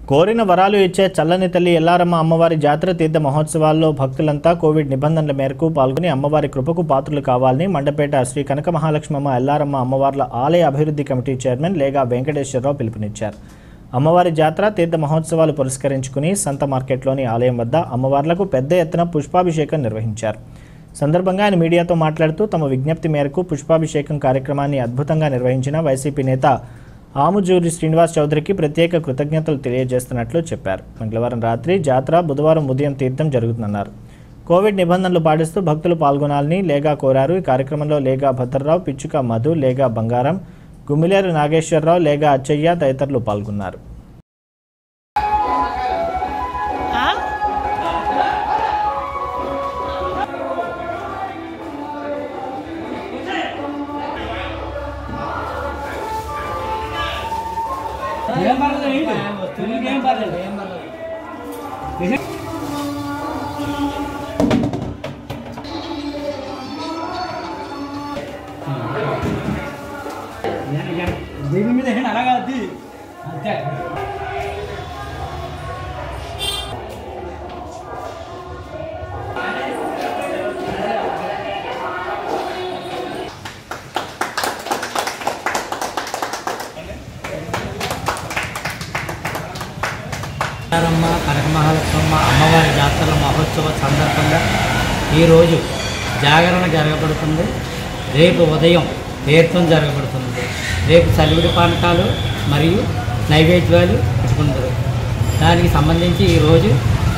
కోరిన వరాలు ఇచ్చే చల్లని తల్లి ఎల్లారమ్మ అమ్మవారి జాతర తీర్థ మహోత్సవాల్లో భక్తులంతా కోవిడ్ నిబంధనల మేరకు పాల్గొని అమ్మవారి కృపకు పాత్రలు కావాలని మండపేట శ్రీ కనక మహాలక్ష్మమ్మ ఎల్లారమ్మ అమ్మవార్ల ఆలయ అభివృద్ధి కమిటీ చైర్మన్ లేగా వెంకటేశ్వరరావు పిలుపునిచ్చారు అమ్మవారి జాతర తీర్థ మహోత్సవాలు పురస్కరించుకుని సంత మార్కెట్లోని ఆలయం వద్ద అమ్మవార్లకు పెద్ద ఎత్తున పుష్పాభిషేకం నిర్వహించారు సందర్భంగా ఆయన మీడియాతో మాట్లాడుతూ తమ విజ్ఞప్తి మేరకు పుష్పాభిషేకం కార్యక్రమాన్ని అద్భుతంగా నిర్వహించిన వైసీపీ నేత ఆముజూరి శ్రీనివాస్ చౌదరికి ప్రత్యేక కృతజ్ఞతలు తెలియజేస్తున్నట్లు చెప్పారు మంగళవారం రాత్రి జాతర బుధవారం ఉదయం తీర్థం జరుగుతుందన్నారు కోవిడ్ నిబంధనలు పాటిస్తూ భక్తులు పాల్గొనాలని లేగా కోరారు ఈ కార్యక్రమంలో లేగా భద్రరావు పిచ్చుక మధు లేగా బంగారం గుమ్మిలేరు నాగేశ్వరరావు లేగా అచ్చయ్య తదితరులు పాల్గొన్నారు ఏం పర్లేదు ఏంటి ఏం పర్లేదు ఏం పర్లేదు దీని మీద ఏంటి అలాగా అది అంతే రంగ కనకమహాలక్ష్మమ్మ అమ్మవారి జాతర మహోత్సవ సందర్భంగా ఈరోజు జాగరణ జరగబడుతుంది రేపు ఉదయం తీర్థం జరగబడుతుంది రేపు చలివిడి పానకాలు మరియు నైవేద్యాలు పెట్టుకుంటారు దానికి సంబంధించి ఈరోజు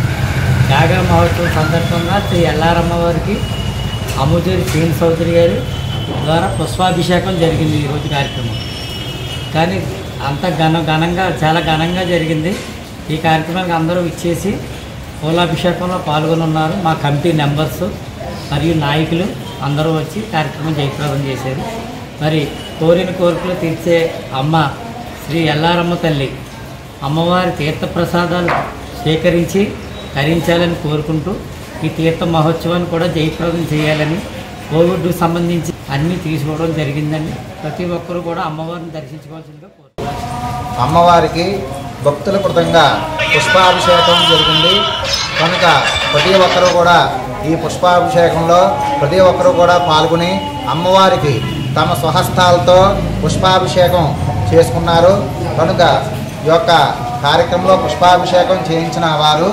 జాగరణ మహోత్సవం సందర్భంగా శ్రీ ఎల్లారమ్మ వారికి అముదూరి శ్రీని చౌదరి గారి ద్వారా పుష్పాభిషేకం జరిగింది ఈరోజు కార్యక్రమం కానీ అంత ఘన ఘనంగా చాలా ఘనంగా జరిగింది ఈ కార్యక్రమానికి అందరూ ఇచ్చేసి పూలాభిషేకంలో పాల్గొని ఉన్నారు మా కమిటీ మెంబర్స్ మరియు నాయకులు అందరూ వచ్చి కార్యక్రమం జయప్రదం చేశారు మరి కోరిన కోరికలు తీర్చే అమ్మ శ్రీ ఎల్లారమ్మ తల్లి అమ్మవారి తీర్థప్రసాదాలు స్వీకరించి తరించాలని కోరుకుంటూ ఈ తీర్థ మహోత్సవాన్ని కూడా జయప్రదం చేయాలని కోవిడ్కు సంబంధించి అన్నీ తీసుకోవడం జరిగిందని ప్రతి ఒక్కరూ కూడా అమ్మవారిని దర్శించుకోవాల్సిందిగా కోరుతున్నాను అమ్మవారికి భక్తుల కృతంగా పుష్పాభిషేకం జరిగింది కనుక ప్రతి ఒక్కరూ కూడా ఈ పుష్పాభిషేకంలో ప్రతి ఒక్కరూ కూడా పాల్గొని అమ్మవారికి తమ స్వహస్తాలతో పుష్పాభిషేకం చేసుకున్నారు కనుక ఈ యొక్క కార్యక్రమంలో పుష్పాభిషేకం చేయించిన వారు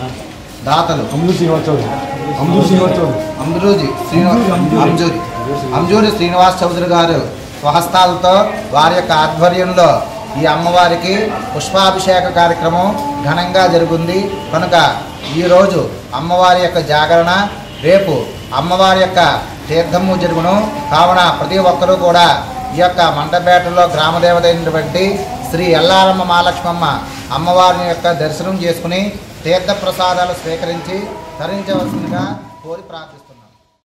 దాతలు అమృత్ శ్రీనివాస్ చౌదరి అమృత్ శ్రీనివాస్ చౌదరి అమ్రూజి శ్రీనివాస్ అంజూరి అంజూరి శ్రీనివాస్ చౌదరి గారు స్వహస్తాలతో వారి యొక్క ఆధ్వర్యంలో ఈ అమ్మవారికి పుష్పాభిషేక కార్యక్రమం ఘనంగా జరుగుతుంది కనుక ఈరోజు అమ్మవారి యొక్క జాగరణ రేపు అమ్మవారి యొక్క తీర్థము జరుగును కావున ప్రతి ఒక్కరూ కూడా ఈ యొక్క మండపేటలో గ్రామదేవత అయినటువంటి శ్రీ ఎల్లారమ్మ మహాలక్ష్మమ్మ అమ్మవారిని యొక్క దర్శనం చేసుకుని తీర్థ ప్రసాదాలు స్వీకరించి తరించవలసిందిగా కోరి ప్రార్థిస్తున్నాను